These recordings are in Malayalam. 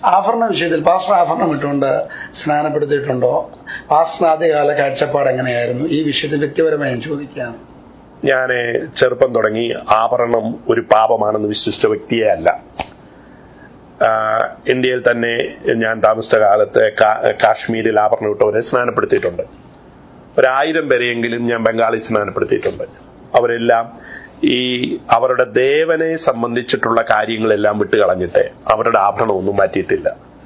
ആഭരണ വിഷയത്തിൽ പാസ്റ്റർ ആഭരണം ഇട്ടുകൊണ്ട് സ്നാനപ്പെടുത്തിയിട്ടുണ്ടോ പാസ്റ്റർ ആദ്യകാല കാഴ്ചപ്പാട് എങ്ങനെയായിരുന്നു ഈ വിഷയത്തിൽ വ്യക്തിപരമായി ഞാൻ ചോദിക്കുകയാണ് ഞാൻ ചെറുപ്പം തുടങ്ങി ആഭരണം ഒരു പാപമാണെന്ന് വിശ്വസിച്ച വ്യക്തിയേ അല്ല ആഹ് ഇന്ത്യയിൽ തന്നെ ഞാൻ താമസിച്ച കാലത്ത് കാ- കാശ്മീരിൽ ആഭരണം ഇട്ടവരെ സ്നാനപ്പെടുത്തിയിട്ടുണ്ട് ഒരായിരം പേരെയെങ്കിലും ഞാൻ ബംഗാളി സ്നാനപ്പെടുത്തിയിട്ടുണ്ട് അവരെല്ലാം ഈ അവരുടെ ദേവനെ സംബന്ധിച്ചിട്ടുള്ള കാര്യങ്ങളെല്ലാം വിട്ടുകളഞ്ഞിട്ട് അവരുടെ ആഭരണം ഒന്നും മാറ്റിയിട്ടില്ല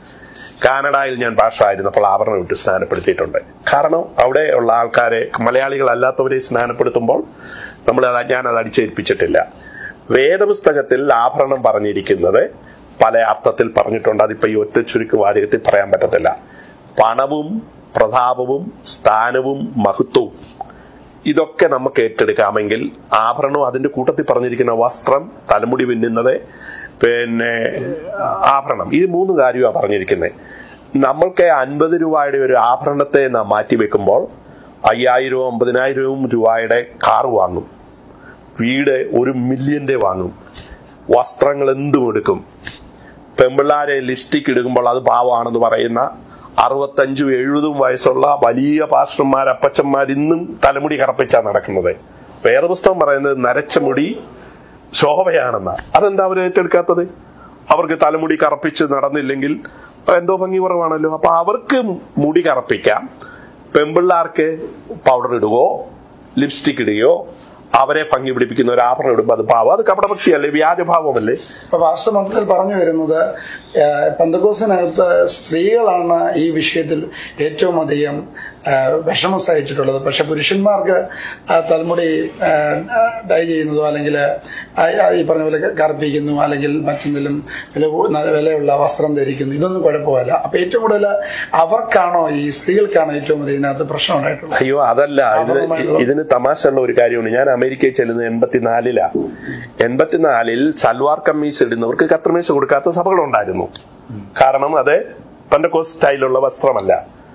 കാനഡയിൽ ഞാൻ ഭാഷ ആയിരുന്നപ്പോൾ ആഭരണം ഇട്ട് സ്നാനപ്പെടുത്തിയിട്ടുണ്ട് കാരണം അവിടെ ഉള്ള ആൾക്കാരെ മലയാളികളല്ലാത്തവരെ സ്നാനപ്പെടുത്തുമ്പോൾ നമ്മൾ അത് ഞാൻ അത് അടിച്ചേൽപ്പിച്ചിട്ടില്ല വേദപുസ്തകത്തിൽ ആഭരണം പറഞ്ഞിരിക്കുന്നത് പല അർത്ഥത്തിൽ പറഞ്ഞിട്ടുണ്ട് അതിപ്പോ ഈ ഒറ്റ ചുരുക്ക് വാചകത്തിൽ പറയാൻ പറ്റത്തില്ല പണവും പ്രതാപവും സ്ഥാനവും മഹത്വവും ഇതൊക്കെ നമുക്ക് ഏറ്റെടുക്കാമെങ്കിൽ ആഭരണവും അതിന്റെ കൂട്ടത്തിൽ പറഞ്ഞിരിക്കുന്ന വസ്ത്രം തലമുടി പിന്നുന്നത് പിന്നെ ആഭരണം ഈ മൂന്ന് കാര്യമാണ് പറഞ്ഞിരിക്കുന്നത് നമ്മൾക്ക് അൻപത് രൂപയുടെ ഒരു ആഭരണത്തെ നാം മാറ്റി വെക്കുമ്പോൾ അയ്യായിരവും അമ്പതിനായിരവും രൂപയുടെ കാർ വാങ്ങും വീട് ഒരു മില്യന്റെ വാങ്ങും വസ്ത്രങ്ങൾ എന്തും എടുക്കും പെമ്പിള്ളാരെ ലിപ്സ്റ്റിക് ഇടുമ്പോൾ അത് പാവമാണെന്ന് പറയുന്ന അറുപത്തഞ്ചും എഴുപതും വയസ്സുള്ള വലിയ പാസ്റ്റർമാർ അപ്പച്ചന്മാർ ഇന്നും തലമുടി കറപ്പിച്ചാ നടക്കുന്നത് വേദപുസ്തകം പറയുന്നത് നരച്ച മുടി ശോഭയാണെന്ന അതെന്താ അവർ ഏറ്റെടുക്കാത്തത് അവർക്ക് തലമുടി കറപ്പിച്ച് നടന്നില്ലെങ്കിൽ എന്തോ ഭംഗി കുറവാണല്ലോ അപ്പൊ അവർക്ക് മുടി കറപ്പിക്കാം പെമ്പിള്ളാർക്ക് പൗഡർ ഇടുകയോ ലിപ്സ്റ്റിക് ഇടുകയോ അവരെ ഭംഗി പിടിപ്പിക്കുന്ന ഒരു ആഭരണം ഇടുമ്പോൾ അത് പാവം അത് കപടഭക്തിയല്ലേ വ്യാജഭാവമല്ലേ ഇപ്പൊ പാസ്റ്റർ മൊത്തത്തിൽ പറഞ്ഞു വരുന്നത് ഏഹ്, പെന്തക്കോസിനകത്ത് സ്ത്രീകളാണ് ഈ വിഷയത്തിൽ ഏറ്റവും അധികം ഏഹ്, വിഷമം സഹിച്ചിട്ടുള്ളത് പക്ഷെ പുരുഷന്മാർക്ക് ആ തലമുടി ഏഹ്, ഡൈ ചെയ്യുന്നതോ അല്ലെങ്കിൽ ആ- ആ ഈ പറഞ്ഞ പോലെ കറുപ്പിക്കുന്നു അല്ലെങ്കിൽ മറ്റെന്തെങ്കിലും വില കൂ- നല്ല വിലയുള്ള വസ്ത്രം ധരിക്കുന്നു ഇതൊന്നും കുഴപ്പമില്ല അപ്പൊ ഏറ്റവും കൂടുതൽ അവർക്കാണോ ഈ സ്ത്രീകൾക്കാണോ ഏറ്റവും അധികം ഇതിനകത്ത് പ്രശ്നം ഉണ്ടായിട്ടുള്ളത് അയ്യോ അതല്ല ഇത് ആഭരണമായിട്ടുള്ള- ഇതിന് തമാശയുള്ള ഒരു കാര്യമാണ് ഞാൻ അമേരിക്കയിൽ ചെല്ലുന്നത് എൺപത്തിനാലിലാ എൺപത്തിനാലിൽ സൽവാർ കമ്മീസ് ഇടുന്നവർക്ക് കത്രമേശ കൊടുക്കാത്ത സഭകളുണ്ടായിരുന്നു കാരണം അത് പണ്ടക്കോസ് സ്റ്റൈലുള്ള വസ്ത്രമല്ല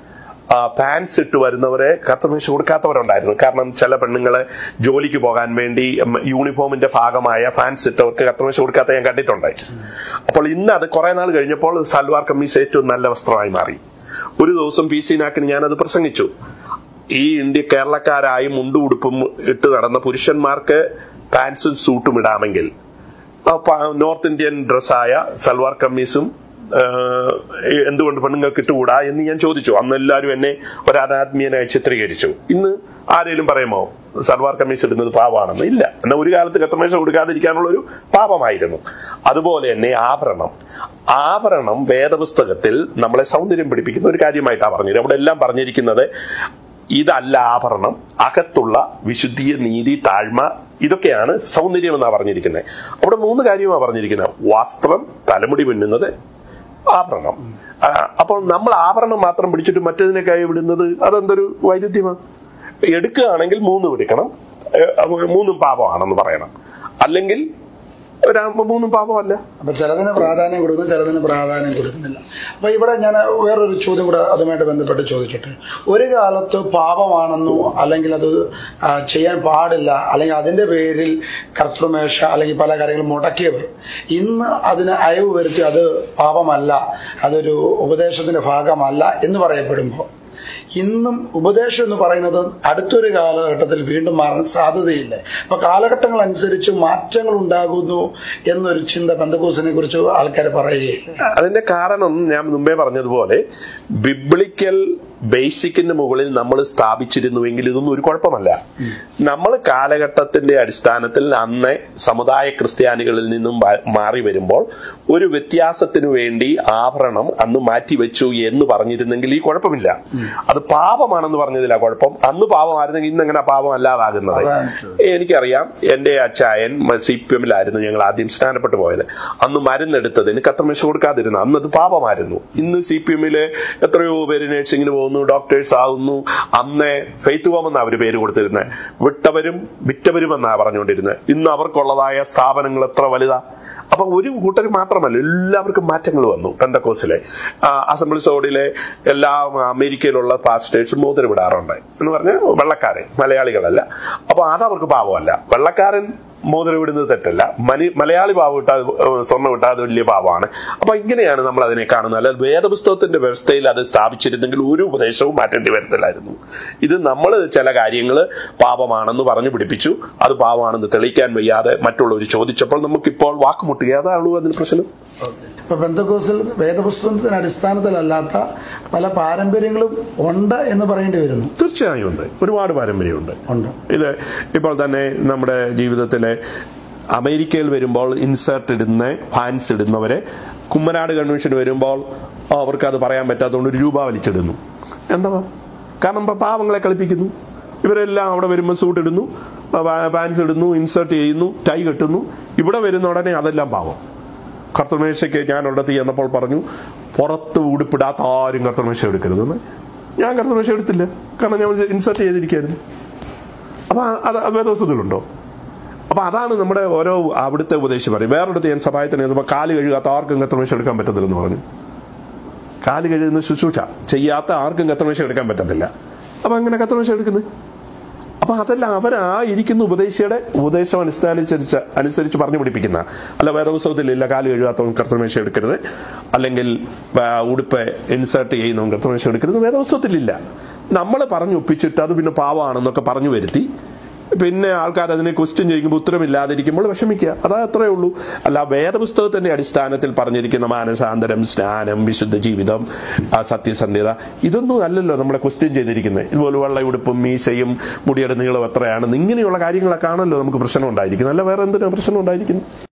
പാൻസ് ഇട്ട് വരുന്നവരെ കത്രമേശ കൊടുക്കാത്തവരുണ്ടായിരുന്നു കാരണം ചില പെണ്ണുങ്ങളെ ജോലിക്ക് പോകാൻ വേണ്ടി ഉം, യൂണിഫോമിന്റെ ഭാഗമായ പാൻസ് ഇട്ടവർക്ക് കത്രമേശ കൊടുക്കാത്ത ഞാൻ കണ്ടിട്ടുണ്ട് അപ്പോൾ ഇന്ന് അത് കുറെ നാൾ കഴിഞ്ഞപ്പോൾ സൽവാർ കമ്മീസ് ഏറ്റവും നല്ല വസ്ത്രമായി മാറി ഒരു ദിവസം പി സി നാക്കിന് ഞാനത് പ്രസംഗിച്ചു ഈ ഇന്ത്യ കേരളക്കാരായി മുണ്ടും ഉടുപ്പും ഇട്ട് നടന്ന പുരുഷന്മാർക്ക് പാൻസും സൂട്ടും ഇടാമെങ്കിൽ ആ പ- നോർത്ത് ഇന്ത്യൻ ഡ്രസ്സായ സൽവാർ കമ്മീസും ആ, എന്തുകൊണ്ട് പെണ്ണുങ്ങൾക്ക് ഇട്ടുകൂടാ എന്ന് ഞാൻ ചോദിച്ചു അന്ന് എല്ലാവരും എന്നെ ഒരു അനാത്മീയനായി ചിത്രീകരിച്ചു ഇന്ന് ആരെങ്കിലും പറയുമോ സൽവാർ കമ്മീസ് ഇടുന്നത് പാപമാണെന്ന് ഇല്ല എന്നാൽ ഒരു കാലത്ത് കത്തമേശ കൊടുക്കാതിരിക്കാനുള്ള ഒരു പാപമായിരുന്നു അതുപോലെ തന്നെ ആഭരണം ആഭരണം വേദപുസ്തകത്തിൽ നമ്മളെ സൗന്ദര്യം പിടിപ്പിക്കുന്ന ഒരു കാര്യമായിട്ടാണ് പറഞ്ഞത് അവിടെ എല്ലാം പറഞ്ഞിരിക്കുന്നത് ഇതല്ല ആഭരണം അകത്തുള്ള വിശുദ്ധിയ നീതി താഴ്മ ഇതൊക്കെയാണ് സൗന്ദര്യം എന്നാണ് പറഞ്ഞിരിക്കുന്നത് അവിടെ മൂന്ന് കാര്യമാണ് പറഞ്ഞിരിക്കുന്നത് വസ്ത്രം തലമുടി പിന്നുന്നത് ആഭരണം ആ, അപ്പോൾ നമ്മൾ ആഭരണം മാത്രം പിടിച്ചിട്ട് മറ്റേതിനെ കൈ വിടുന്നത് അതെന്തൊരു വൈരുദ്ധ്യമാണ് എടുക്കുകയാണെങ്കിൽ മൂന്ന് പിടിക്കണം ഏ, അപ്പൊ മൂന്നും പാപമാണെന്ന് പറയണം അല്ലെങ്കിൽ ഒരു മൂന്നും പാപമല്ല അപ്പൊ ചിലതിന് പ്രാധാന്യം കൊടുക്കുന്നു ചിലതിന് പ്രാധാന്യം കൊടുക്കുന്നില്ല അപ്പൊ ഇവിടെ ഞാൻ വേറൊരു ചോദ്യം കൂടെ അതുമായിട്ട് ബന്ധപ്പെട്ട് ചോദിക്കട്ടെ ഒരു കാലത്ത് പാപമാണെന്നോ അല്ലെങ്കിൽ അത് ആ, ചെയ്യാൻ പാടില്ല അല്ലെങ്കിൽ അതിന്റെ പേരിൽ കർത്തൃമേഷ അല്ലെങ്കിൽ പല കാര്യങ്ങളും മുടക്കിയവർ ഇന്ന് അതിന് അയവ് വരുത്തി അത് പാപമല്ല അതൊരു ഉപദേശത്തിന്റെ ഭാഗമല്ല എന്ന് പറയപ്പെടുമ്പോൾ ഇന്നും ഉപദേശം എന്ന് പറയുന്നത് അടുത്തൊരു കാലഘട്ടത്തിൽ വീണ്ടും മാറാൻ സാധ്യതയില്ല അപ്പൊ കാലഘട്ടങ്ങൾ അനുസരിച്ച് മാറ്റങ്ങൾ ഉണ്ടാകുന്നു എന്നൊരു ചിന്ത പെന്തക്കോസിനെ കുറിച്ച് ആൾക്കാർ പറയുകയില്ല അതിന്റെ കാരണം ഞാൻ മുമ്പേ പറഞ്ഞതുപോലെ ബിബ്ലിക്കൽ ബേസിക്കിന്റെ മുകളിൽ നമ്മൾ സ്ഥാപിച്ചിരുന്നുവെങ്കിൽ ഇതൊന്നും ഒരു കുഴപ്പമല്ല നമ്മൾ കാലഘട്ടത്തിന്റെ അടിസ്ഥാനത്തിൽ അന്ന് സമുദായ ക്രിസ്ത്യാനികളിൽ നിന്നും വ- മാറി വരുമ്പോൾ ഒരു വ്യത്യാസത്തിനു വേണ്ടി ആഭരണം അന്ന് മാറ്റിവെച്ചു എന്ന് പറഞ്ഞിരുന്നെങ്കിൽ ഈ കുഴപ്പമില്ല അത് പാപമാണെന്ന് പറഞ്ഞതിലാ കുഴപ്പം അന്ന് പാപമായിരുന്നെങ്കിൽ ഇന്ന് എങ്ങനെ പാപം അല്ലാതാകുന്നത് എനിക്കറിയാം എന്റെ അച്ചായൻ സി പി എമ്മിലായിരുന്നു ഞങ്ങൾ ആദ്യം സ്നാനപ്പെട്ടു പോയത് അന്ന് മരുന്നെടുത്തതിന് കത്തമേശ കൊടുക്കാതിരുന്നു അന്ന് അത് പാപമായിരുന്നു ഇന്ന് സി പി എമ്മില് എത്രയോ പേര് നഴ്സിംഗിന് പോകുന്നു ഡോക്ടേഴ്സ് ആകുന്നു അന്ന് ഫെയ്ത്ത് ഹോം എന്നാ അവര് പേര് കൊടുത്തിരുന്നത് വിട്ടവരും വിറ്റവരും എന്നാ പറഞ്ഞുകൊണ്ടിരുന്നത് ഇന്ന് അവർക്കുള്ളതായ സ്ഥാപനങ്ങൾ എത്ര വലുതാ അപ്പൊ ഒരു കൂട്ടർ മാത്രമല്ല എല്ലാവർക്കും മാറ്റങ്ങൾ വന്നു പെന്തക്കോസിലെ അസംബ്ലി സോഡിലെ എല്ലാ അമേരിക്കയിലുള്ള പാസ്റ്റേഴ്സും മോതിരം വിടാറുണ്ട് എന്ന് പറഞ്ഞാൽ വെള്ളക്കാരൻ മലയാളികളല്ല അപ്പൊ അതവർക്ക് പാവമല്ല വെള്ളക്കാരൻ മോതിരം ഇടുന്നത് തെറ്റല്ല മനി മലയാളി പാവം ഇട്ടാൽ ഏഹ്, സ്വർണ്ണം ഇട്ടാൽ അത് വലിയ പാവമാണ് അപ്പൊ ഇങ്ങനെയാണ് നമ്മൾ അതിനെ കാണുന്നത് അല്ലാതെ വേദപുസ്തകത്തിന്റെ വ്യവസ്ഥയിൽ അത് സ്ഥാപിച്ചിരുന്നെങ്കിൽ ഒരു ഉപദേശവും മാറ്റേണ്ടി വരത്തില്ലായിരുന്നു ഇത് നമ്മൾ ചില കാര്യങ്ങൾ പാപമാണെന്ന് പറഞ്ഞു പിടിപ്പിച്ചു അത് പാപമാണെന്ന് തെളിയിക്കാൻ വയ്യാതെ മറ്റുള്ളവർ ചോദിച്ചപ്പോൾ നമുക്കിപ്പോൾ വാക്കുമുട്ടുക അതാണല്ലോ അതിന് പ്രശ്നം ഇപ്പൊ ബന്ധക്കോസിൽ വേദപുസ്തകത്തിന്റെ അടിസ്ഥാനത്തിലല്ലാത്ത പല പാരമ്പര്യങ്ങളും ഉണ്ട് എന്ന് പറയേണ്ടി വരുന്നു തീർച്ചയായും ഉണ്ട് ഒരുപാട് പാരമ്പര്യമുണ്ട് ഉണ്ട് ഇത് ഇപ്പോൾ തന്നെ നമ്മുടെ ജീവിതത്തിലെ അമേരിക്കയിൽ വരുമ്പോൾ ഇൻസേർട്ട് ഇടുന്ന ഫാൻസ് ഇടുന്നവരെ കുമ്മനാട് കൺവെൻഷൻ വരുമ്പോൾ അവർക്ക് അത് പറയാൻ പറ്റാത്തതുകൊണ്ട് ഒരു രൂപ വലിച്ചിടുന്നു എന്താ കാരണം ഇപ്പൊ പാവങ്ങളെ കളിപ്പിക്കുന്നു ഇവരെല്ലാം അവിടെ വരുമ്പോൾ സൂട്ട് ഇടുന്നു പാൻസ് ഇടുന്നു ഇൻസേർട്ട് ചെയ്യുന്നു ടൈ കെട്ടുന്നു ഇവിടെ വരുന്ന ഉടനെ അതെല്ലാം പാവം കർത്തമേശയ്ക്ക് ഞാൻ ഒരിടത്ത് ചെന്നപ്പോൾ പറഞ്ഞു പുറത്ത് ഉടുപ്പിടാത്ത ആരും കർത്തമേശ എടുക്കരുതെന്ന് ഞാൻ കർത്തമേശ എടുത്തില്ല കാരണം ഞാൻ ഇൻസേർട്ട് ചെയ്തിരിക്കുകയായിരുന്നു അപ്പൊ അത് അത് വേദോസ്തത്തിലുണ്ടോ അപ്പൊ അതാണ് നമ്മുടെ ഓരോ അവിടുത്തെ ഉപദേശം പറയും വേറൊരിടത്ത് ഞാൻ സഹായത്തിന് ചെന്നപ്പോൾ കാല് കഴുകാത്ത ആർക്കും കർത്തമേശ എടുക്കാൻ പറ്റത്തില്ലെന്ന് പറഞ്ഞു കാല് കഴുകുന്ന ശുശ്രൂഷ ചെയ്യാത്ത ആർക്കും കർത്തമേശ എടുക്കാൻ പറ്റത്തില്ല അപ്പൊ അങ്ങനെ കർത്തമേശ എടുക്കുന്നത് അപ്പൊ അതെല്ലാം അവർ ആ ഇരിക്കുന്ന ഉപദേശിയുടെ ഉപദേശം അനുസരിച്ച് അനുസരിച്ച് പറഞ്ഞു പിടിപ്പിക്കുന്ന അല്ല വേദപുസ്തകത്തിലില്ല കാല് കഴുകാത്തവൻ കർത്തമേശ എടുക്കരുത് അല്ലെങ്കിൽ ആ, ഉടുപ്പ് ഇൻസേർട്ട് ചെയ്യുന്നവൻ കർത്തമേശ എടുക്കരുത് വേദപുസ്തകത്തിലില്ല നമ്മൾ പറഞ്ഞു ഒപ്പിച്ചിട്ട് അത് പിന്നെ പാവമാണെന്നൊക്കെ പറഞ്ഞു വരുത്തി പിന്നെ ആൾക്കാർ അതിനെ ക്വസ്റ്റ്യൻ ചെയ്യുമ്പോൾ ഉത്തരമില്ലാതിരിക്കുമ്പോൾ വിഷമിക്കുക അതാ അത്രേ ഉള്ളൂ അല്ല വേദപുസ്തകത്തിന്റെ അടിസ്ഥാനത്തിൽ പറഞ്ഞിരിക്കുന്ന മാനസാന്തരം സ്നാനം വിശുദ്ധ ജീവിതം ആ, സത്യസന്ധ്യത ഇതൊന്നും അല്ലല്ലോ നമ്മളെ ക്വസ്റ്റ്യൻ ചെയ്തിരിക്കുന്നത് ഇതുപോലെ വെള്ളയുടുപ്പും മീശയും മുടിയുടെ നീളം എത്രയാണ് ഇങ്ങനെയുള്ള കാര്യങ്ങളൊക്കെ ആണല്ലോ നമുക്ക് പ്രശ്നം ഉണ്ടായിരിക്കുന്നത് അല്ല വേറെ എന്തിനാ പ്രശ്നം ഉണ്ടായിരിക്കുന്നത്